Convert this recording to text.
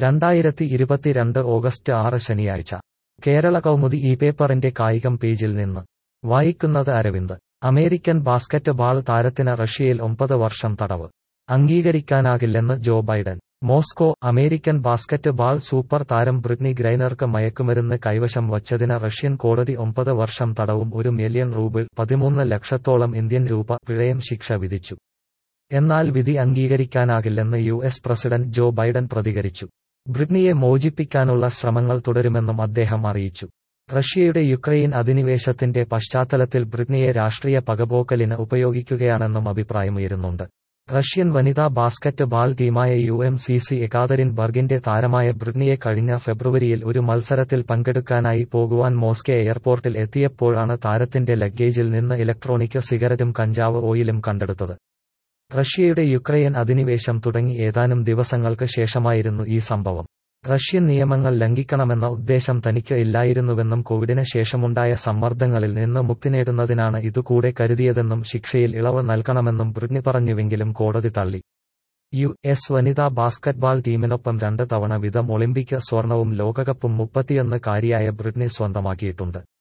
രണ്ടായിരത്തി ഇരുപത്തിരണ്ട് ഓഗസ്റ്റ് ആറ് ശനിയാഴ്ച കേരള കൗമുദി ഈ പേപ്പറിന്റെ കായികം പേജിൽ നിന്ന് വായിക്കുന്നത് അരവിന്ദ് അമേരിക്കൻ ബാസ്കറ്റ് ബാൾ താരത്തിന് റഷ്യയിൽ ഒമ്പത് വർഷം തടവ് അംഗീകരിക്കാനാകില്ലെന്ന് Joe Biden Moscow American basketball super താരം ബ്രിട്നി ഗ്രൈനർക്ക് മയക്കുമരുന്ന് കൈവശം വച്ചതിന് റഷ്യൻ കോടതി ഒമ്പത് വർഷം തടവും ഒരു മില്യൺ റൂബിൾ പതിമൂന്ന് ലക്ഷത്തോളം ഇന്ത്യൻ രൂപ പിഴയും ശിക്ഷ വിധിച്ചു എന്നാൽ വിധി അംഗീകരിക്കാനാകില്ലെന്ന് U S president Joe Biden പ്രതികരിച്ചു ബ്രിട്നിയെ മോചിപ്പിക്കാനുള്ള ശ്രമങ്ങൾ തുടരുമെന്നും അദ്ദേഹം അറിയിച്ചു റഷ്യയുടെ യുക്രൈൻ അധിനിവേശത്തിന്റെ പശ്ചാത്തലത്തിൽ ബ്രിട്നിയെ രാഷ്ട്രീയ പകപോക്കലിന് ഉപയോഗിക്കുകയാണെന്നും അഭിപ്രായമുയരുന്നുണ്ട് റഷ്യൻ വനിതാ ബാസ്കറ്റ് ബാൾ ടീമായ യു എം സി സി എക്കാതരിൻ ബർഗിന്റെ താരമായ ബ്രിട്നിയെ കഴിഞ്ഞ ഫെബ്രുവരിയിൽ ഒരു മത്സരത്തിൽ പങ്കെടുക്കാനായി പോകുവാൻ മോസ്കെ എയർപോർട്ടിൽ എത്തിയപ്പോഴാണ് താരത്തിന്റെ ലഗേജിൽ നിന്ന് ഇലക്ട്രോണിക് സിഗരറ്റും കഞ്ചാവ് ഓയിലും കണ്ടെടുത്തത് റഷ്യയുടെ യുക്രൈൻ അധിനിവേശം തുടങ്ങി ഏതാനും ദിവസങ്ങൾക്ക് ശേഷമായിരുന്നു ഈ സംഭവം റഷ്യൻ നിയമങ്ങൾ ലംഘിക്കണമെന്ന ഉദ്ദേശം തനിക്ക് ഇല്ലായിരുന്നുവെന്നും കോവിഡിന് ശേഷമുണ്ടായ സമ്മർദ്ദങ്ങളിൽ നിന്ന് മുക്തി നേടുന്നതിനാണ് ഇതുകൂടെ കരുതിയതെന്നും ശിക്ഷയിൽ ഇളവ് നൽകണമെന്നും ബ്രിട്നി പറഞ്ഞുവെങ്കിലും കോടതി തള്ളി യു എസ് വനിതാ ബാസ്കറ്റ്ബാൾ ടീമിനൊപ്പം രണ്ട് തവണ വീതം ഒളിമ്പിക് സ്വർണവും ലോകകപ്പും മുപ്പത്തിയൊന്ന് കാരിയായ ബ്രിട്നി സ്വന്തമാക്കിയിട്ടുണ്ട്